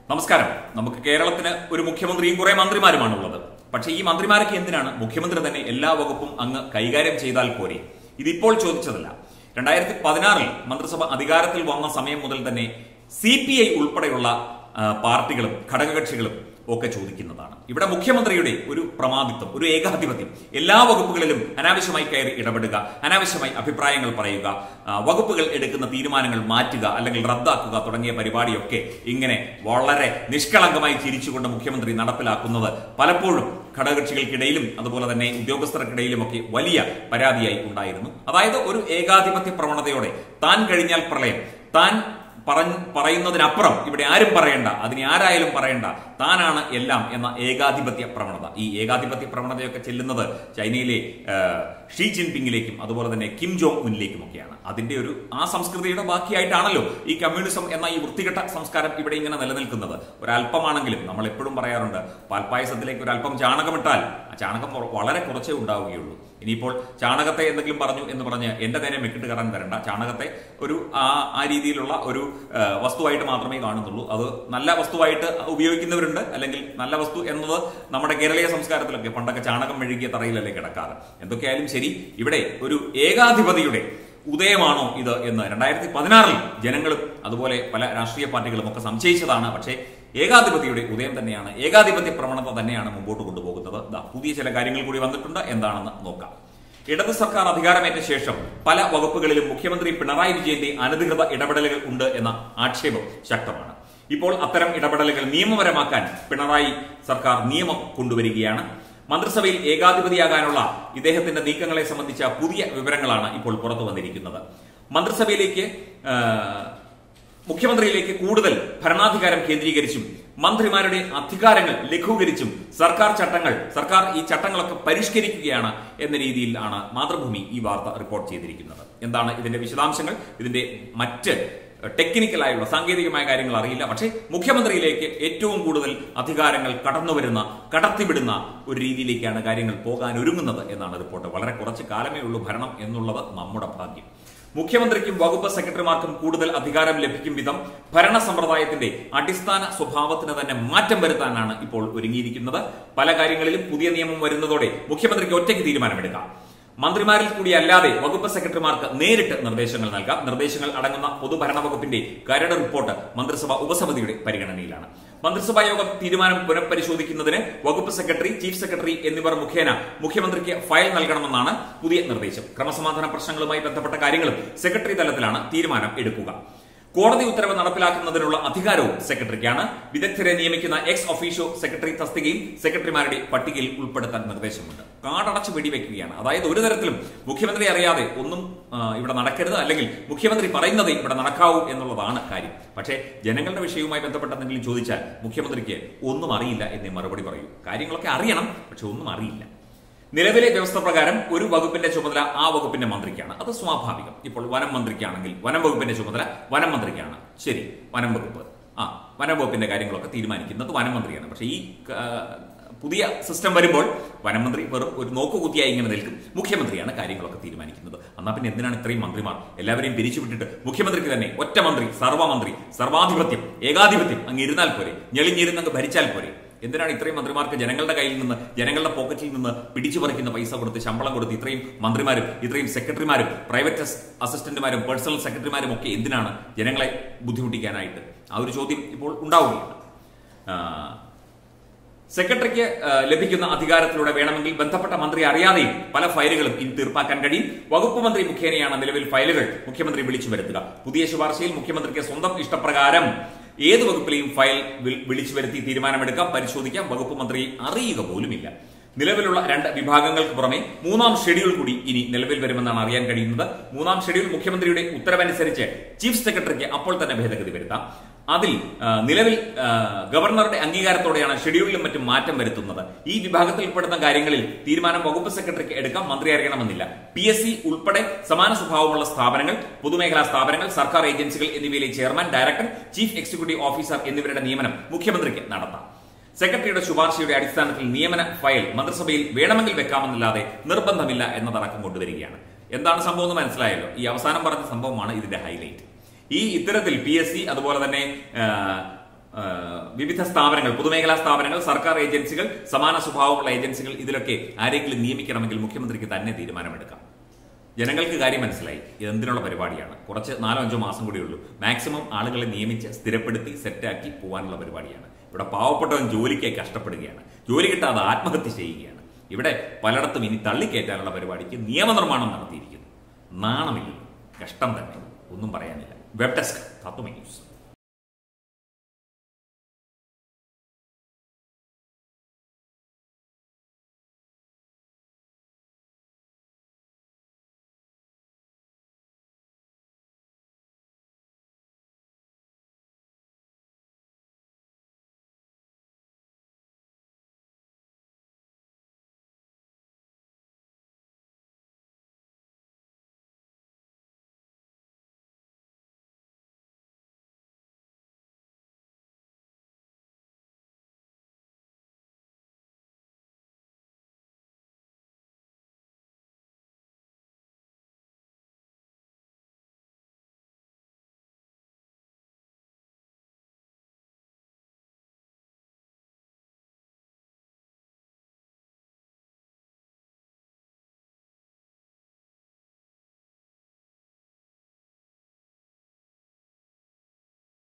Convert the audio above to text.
നമസ്കാരം നമുക്ക് കേരളത്തിന് ഒരു മുഖ്യമന്ത്രിയും കുറെ മന്ത്രിമാരുമാണ് ഉള്ളത് പക്ഷേ ഈ മന്ത്രിമാരൊക്കെ എന്തിനാണ് മുഖ്യമന്ത്രി തന്നെ എല്ലാ വകുപ്പും അങ്ങ് കൈകാര്യം ചെയ്താൽ പോരെ ഇതിപ്പോൾ ചോദിച്ചതല്ല രണ്ടായിരത്തി പതിനാറിൽ മന്ത്രിസഭ അധികാരത്തിൽ വന്ന സമയം മുതൽ തന്നെ സി പി ഐ ഉൾപ്പെടെയുള്ള ആ, പാർട്ടികളും ഘടകകക്ഷികളും ഒക്കെ ചോദിക്കുന്നതാണ് ഇവിടെ മുഖ്യമന്ത്രിയുടെ ഒരു പ്രമാദിത്വം ഒരു ഏകാധിപത്യം എല്ലാ വകുപ്പുകളിലും അനാവശ്യമായി കയറി ഇടപെടുക അനാവശ്യമായി അഭിപ്രായങ്ങൾ പറയുക ആ, വകുപ്പുകൾ എടുക്കുന്ന തീരുമാനങ്ങൾ മാറ്റുക അല്ലെങ്കിൽ റദ്ദാക്കുക തുടങ്ങിയ പരിപാടിയൊക്കെ ഇങ്ങനെ വളരെ നിഷ്കളങ്കമായി ചിരിച്ചുകൊണ്ട് മുഖ്യമന്ത്രി നടപ്പിലാക്കുന്നത് പലപ്പോഴും ഘടകകക്ഷികൾക്കിടയിലും അതുപോലെ തന്നെ ഉദ്യോഗസ്ഥർക്കിടയിലുമൊക്കെ വലിയ പരാതിയായി ഉണ്ടായിരുന്നു അതായത് ഒരു ഏകാധിപത്യ പ്രവണതയോടെ താൻ കഴിഞ്ഞാൽ പ്രളയം താൻ പറഞ്ഞ് പറയുന്നതിനപ്പുറം ഇവിടെ ആരും പറയണ്ട അതിനെ ആരായാലും പറയണ്ട താനാണ് എല്ലാം എന്ന ഏകാധിപത്യ പ്രവണത ഈ ഏകാധിപത്യ പ്രവണതയൊക്കെ ചെല്ലുന്നത് ചൈനയിലെ ആ, ഷീ ജിൻപിങ്ങിലേക്കും അതുപോലെ തന്നെ കിം ജോങ് ഉന്നിലേക്കുമൊക്കെയാണ് അതിന്റെ ഒരു ആ സംസ്കൃതിയുടെ ബാക്കിയായിട്ടാണല്ലോ ഈ കമ്മ്യൂണിസം എന്ന ഈ വൃത്തികെട്ട സംസ്കാരം ഇവിടെ ഇങ്ങനെ നിലനിൽക്കുന്നത് ഒരല്പമാണെങ്കിലും നമ്മൾ എപ്പോഴും പറയാറുണ്ട് പാൽപ്പായസത്തിലേക്ക് ഒരു അല്പം ചാണകമിട്ടാൽ ആ ചാണകം വ- വളരെ കുറച്ചേ ഉണ്ടാവുകയുള്ളൂ ഇനിയിപ്പോൾ ചാണകത്തെ എന്തെങ്കിലും പറഞ്ഞു എന്ന് പറഞ്ഞ് എന്റെ നേരെ മെക്കിട്ട് കയറാൻ വരണ്ട ചാണകത്തെ ഒരു ആ ആ രീതിയിലുള്ള ഒരു ആ, വസ്തുവായിട്ട് മാത്രമേ കാണുന്നുള്ളൂ അത് നല്ല വസ്തുവായിട്ട് ഉപയോഗിക്കുന്നവരുണ്ട് അല്ലെങ്കിൽ നല്ല വസ്തു എന്നത് നമ്മുടെ കേരളീയ സംസ്കാരത്തിലൊക്കെ പണ്ടൊക്കെ ചാണകം മെഴുകിയ തറയിലല്ലേ കിടക്കാറ് എന്തൊക്കെയായാലും ശരി ഇവിടെ ഒരു ഏകാധിപതിയുടെ ഉദയമാണോ ഇത് എന്ന് രണ്ടായിരത്തി പതിനാറിൽ ജനങ്ങളും അതുപോലെ പല രാഷ്ട്രീയ പാർട്ടികളും ഒക്കെ സംശയിച്ചതാണ് പക്ഷേ ഏകാധിപതിയുടെ ഉദയം തന്നെയാണ് ഏകാധിപത്യ പ്രവണത തന്നെയാണ് മുമ്പോട്ട് കൊണ്ടുപോകുന്നത് ദാ പുതിയ ചില കാര്യങ്ങൾ കൂടി വന്നിട്ടുണ്ട് എന്താണെന്ന് നോക്കാം ഇടത് സർക്കാർ അധികാരമേറ്റ ശേഷം പല വകുപ്പുകളിലും മുഖ്യമന്ത്രി പിണറായി വിജയന്റെ അനധികൃത ഇടപെടലുകൾ ഉണ്ട് എന്ന ആക്ഷേപം ശക്തമാണ് ഇപ്പോൾ അത്തരം ഇടപെടലുകൾ നിയമപരമാക്കാൻ പിണറായി സർക്കാർ നിയമം കൊണ്ടുവരികയാണ് മന്ത്രിസഭയിൽ ഏകാധിപതിയാകാനുള്ള ഇദ്ദേഹത്തിന്റെ നീക്കങ്ങളെ സംബന്ധിച്ച പുതിയ വിവരങ്ങളാണ് ഇപ്പോൾ പുറത്തു വന്നിരിക്കുന്നത് മന്ത്രിസഭയിലേക്ക് ആ, മുഖ്യമന്ത്രിയിലേക്ക് കൂടുതൽ ഭരണാധികാരം കേന്ദ്രീകരിച്ചും മന്ത്രിമാരുടെ അധികാരങ്ങൾ ലഘൂകരിച്ചും സർക്കാർ ചട്ടങ്ങൾ സർക്കാർ ഈ ചട്ടങ്ങളൊക്കെ പരിഷ്കരിക്കുകയാണ് എന്ന രീതിയിലാണ് മാതൃഭൂമി ഈ വാർത്ത റിപ്പോർട്ട് ചെയ്തിരിക്കുന്നത് എന്താണ് ഇതിന്റെ വിശദാംശങ്ങൾ ഇതിന്റെ മറ്റ് ടെക്നിക്കലായുള്ള സാങ്കേതികമായ കാര്യങ്ങൾ അറിയില്ല പക്ഷേ മുഖ്യമന്ത്രിയിലേക്ക് ഏറ്റവും കൂടുതൽ അധികാരങ്ങൾ കടന്നുവരുന്ന കടത്തിവിടുന്ന ഒരു രീതിയിലേക്കാണ് കാര്യങ്ങൾ പോകാൻ ഒരുങ്ങുന്നത് എന്നാണ് റിപ്പോർട്ട് വളരെ കുറച്ച് കാലമേ ഉള്ളൂ ഭരണം എന്നുള്ളത് നമ്മുടെ ഭാഗ്യം മുഖ്യമന്ത്രിക്കും വകുപ്പ് സെക്രട്ടറിമാർക്കും കൂടുതൽ അധികാരം ലഭിക്കും വിധം ഭരണ സമ്പ്രദായത്തിന്റെ അടിസ്ഥാന സ്വഭാവത്തിന് തന്നെ മാറ്റം വരുത്താനാണ് ഇപ്പോൾ ഒരുങ്ങിയിരിക്കുന്നത് പല കാര്യങ്ങളിലും പുതിയ നിയമം വരുന്നതോടെ മുഖ്യമന്ത്രിക്ക് ഒറ്റയ്ക്ക് തീരുമാനമെടുക്കാം മന്ത്രിമാരിൽ കൂടി അല്ലാതെ വകുപ്പ് സെക്രട്ടറിമാർക്ക് നേരിട്ട് നിർദ്ദേശങ്ങൾ നൽകാം നിർദ്ദേശങ്ങൾ അടങ്ങുന്ന പൊതുഭരണ വകുപ്പിന്റെ കരട് റിപ്പോർട്ട് മന്ത്രിസഭ ഉപസമിതിയുടെ പരിഗണനയിലാണ് മന്ത്രിസഭാ യോഗം തീരുമാനം പുനഃപരിശോധിക്കുന്നതിന് വകുപ്പ് സെക്രട്ടറി ചീഫ് സെക്രട്ടറി എന്നിവർ മുഖേന മുഖ്യമന്ത്രിക്ക് ഫയൽ നൽകണമെന്നാണ് പുതിയ നിർദ്ദേശം ക്രമസമാധാന പ്രശ്നങ്ങളുമായി ബന്ധപ്പെട്ട കാര്യങ്ങളും സെക്രട്ടറി തലത്തിലാണ് തീരുമാനം എടുക്കുക കോടതി ഉത്തരവ് നടപ്പിലാക്കുന്നതിനുള്ള അധികാരവും സെക്രട്ടറിക്കാണ് വിദഗ്ധരെ നിയമിക്കുന്ന എക്സ് ഒഫീഷ്യോ സെക്രട്ടറി തസ്തികയും സെക്രട്ടറിമാരുടെ പട്ടികയിൽ ഉൾപ്പെടുത്താൻ നിർദ്ദേശമുണ്ട് കാടടച്ച് വെടിവെക്കുകയാണ് അതായത് ഒരു തരത്തിലും മുഖ്യമന്ത്രി അറിയാതെ ഒന്നും ആ, ഇവിടെ നടക്കരുത് അല്ലെങ്കിൽ മുഖ്യമന്ത്രി പറയുന്നത് ഇവിടെ നടക്കാവൂ എന്നുള്ളതാണ് കാര്യം പക്ഷേ ജനങ്ങളുടെ വിഷയവുമായി ബന്ധപ്പെട്ട എന്തെങ്കിലും ചോദിച്ചാൽ മുഖ്യമന്ത്രിക്ക് ഒന്നും അറിയില്ല എന്നേ മറുപടി പറയൂ കാര്യങ്ങളൊക്കെ അറിയണം പക്ഷെ ഒന്നും അറിയില്ല നിലവിലെ വ്യവസ്ഥ പ്രകാരം ഒരു വകുപ്പിന്റെ ചുമതല ആ വകുപ്പിന്റെ മന്ത്രിക്കാണ് അത് സ്വാഭാവികം ഇപ്പോൾ വനം മന്ത്രിക്കാണെങ്കിൽ വനം വകുപ്പിന്റെ ചുമതല വനം മന്ത്രിക്കാണ് ശരി വനം വകുപ്പ് ആ വനം വകുപ്പിന്റെ കാര്യങ്ങളൊക്കെ തീരുമാനിക്കുന്നത് വനം മന്ത്രിയാണ് പക്ഷേ ഈ ആ, പുതിയ സിസ്റ്റം വരുമ്പോൾ വനം മന്ത്രി വെറും ഒരു നോക്കുകുത്തിയായി ഇങ്ങനെ നിൽക്കും മുഖ്യമന്ത്രിയാണ് കാര്യങ്ങളൊക്കെ തീരുമാനിക്കുന്നത് എന്നാൽ പിന്നെ എന്തിനാണ് ഇത്രയും മന്ത്രിമാർ എല്ലാവരെയും പിരിച്ചുവിട്ടിട്ട് മുഖ്യമന്ത്രിക്ക് തന്നെ ഒറ്റ മന്ത്രി സർവമന്ത്രി സർവാധിപത്യം ഏകാധിപത്യം അങ്ങ് ഇരുന്നാൽ പോരെ ഞെളിഞ്ഞിരുന്ന് അങ്ങ് ഭരിച്ചാൽ പോരെ എന്തിനാണ് ഇത്രയും മന്ത്രിമാർക്ക് ജനങ്ങളുടെ കയ്യിൽ നിന്ന് ജനങ്ങളുടെ പോക്കറ്റിൽ നിന്ന് പിടിച്ചു പറിക്കുന്ന പൈസ കൊടുത്ത് ശമ്പളം കൊടുത്ത് ഇത്രയും മന്ത്രിമാരും ഇത്രയും സെക്രട്ടറിമാരും പ്രൈവറ്റ് അസ്- അസിസ്റ്റന്റുമാരും പേഴ്സണൽ സെക്രട്ടറിമാരും ഒക്കെ എന്തിനാണ് ജനങ്ങളെ ബുദ്ധിമുട്ടിക്കാനായിട്ട് ആ ഒരു ചോദ്യം ഇപ്പോൾ ഉണ്ടാവുകയാണ് ആ, സെക്രട്ടറിക്ക് ആ, ലഭിക്കുന്ന അധികാരത്തിലൂടെ വേണമെങ്കിൽ ബന്ധപ്പെട്ട മന്ത്രി അറിയാതെയും പല ഫയലുകളും ഇനി തീർപ്പാക്കാൻ കഴിയും വകുപ്പ് മന്ത്രി മുഖേനയാണ് നിലവിൽ ഫയലുകൾ മുഖ്യമന്ത്രി വിളിച്ചു വരുത്തുക പുതിയ ശുപാർശയിൽ മുഖ്യമന്ത്രിക്ക് സ്വന്തം ഇഷ്ടപ്രകാരം ഏത് വകുപ്പിലെയും ഫയൽ വി- വിളിച്ചു വരുത്തി തീരുമാനമെടുക്കാം പരിശോധിക്കാം വകുപ്പ് മന്ത്രി അറിയുക പോലുമില്ല നിലവിലുള്ള രണ്ട് വിഭാഗങ്ങൾക്ക് പുറമെ മൂന്നാം ഷെഡ്യൂൾ കൂടി ഇനി നിലവിൽ വരുമെന്നാണ് അറിയാൻ കഴിയുന്നത് മൂന്നാം ഷെഡ്യൂൾ മുഖ്യമന്ത്രിയുടെ ഉത്തരവനുസരിച്ച് ചീഫ് സെക്രട്ടറിക്ക് അപ്പോൾ തന്നെ ഭേദഗതി വരുത്താം അതിൽ ആ, നിലവിൽ ആ, ഗവർണറുടെ അംഗീകാരത്തോടെയാണ് ഷെഡ്യൂളിലും മറ്റും മാറ്റം വരുത്തുന്നത് ഈ വിഭാഗത്തിൽ ഉൾപ്പെടുന്ന കാര്യങ്ങളിൽ തീരുമാനം വകുപ്പ് സെക്രട്ടറിക്ക് എടുക്കാം മന്ത്രി അറിയണമെന്നില്ല പി എസ് സി ഉൾപ്പെടെ സമാന സ്വഭാവമുള്ള സ്ഥാപനങ്ങൾ പൊതുമേഖലാ സ്ഥാപനങ്ങൾ സർക്കാർ ഏജൻസികൾ എന്നിവയിലെ chairman director chief executive officer എന്നിവരുടെ നിയമനം മുഖ്യമന്ത്രിക്ക് നടത്താം സെക്രട്ടറിയുടെ ശുപാർശയുടെ അടിസ്ഥാനത്തിൽ നിയമന ഫയൽ മന്ത്രിസഭയിൽ വേണമെങ്കിൽ വെക്കാമെന്നല്ലാതെ നിർബന്ധമില്ല എന്നതടക്കം കൊണ്ടുവരികയാണ് എന്താണ് സംഭവം എന്ന് മനസ്സിലായല്ലോ ഈ അവസാനം പറഞ്ഞ സംഭവമാണ് ഇതിന്റെ ഹൈലൈറ്റ് ഈ ഇത്തരത്തിൽ പി എസ് സി അതുപോലെ തന്നെ ആ, ആ, വിവിധ സ്ഥാപനങ്ങൾ പൊതുമേഖലാ സ്ഥാപനങ്ങൾ സർക്കാർ ഏജൻസികൾ സമാന സ്വഭാവമുള്ള ഏജൻസികൾ ഇതിലൊക്കെ ആരെങ്കിലും നിയമിക്കണമെങ്കിൽ മുഖ്യമന്ത്രിക്ക് തന്നെ തീരുമാനമെടുക്കാം ജനങ്ങൾക്ക് കാര്യം മനസ്സിലായി ഇത് എന്തിനുള്ള പരിപാടിയാണ് കുറച്ച് നാലോ അഞ്ചോ മാസം കൂടി ഉള്ളൂ മാക്സിമം ആളുകളെ നിയമിച്ച് സ്ഥിരപ്പെടുത്തി സെറ്റാക്കി പോകാനുള്ള പരിപാടിയാണ് ഇവിടെ പാവപ്പെട്ടവൻ ജോലിക്കായി കഷ്ടപ്പെടുകയാണ് ജോലി കിട്ടാതെ ആത്മഹത്യ ചെയ്യുകയാണ് ഇവിടെ പലയിടത്തും ഇനി തള്ളിക്കയറ്റാനുള്ള പരിപാടിക്ക് നിയമനിർമ്മാണം നടത്തിയിരിക്കുന്നു നാണമില്ല കഷ്ടം തന്നെ ഒന്നും പറയാനില്ല വെബ് ഡെസ്ക് തത്വമേ ന്യൂസ്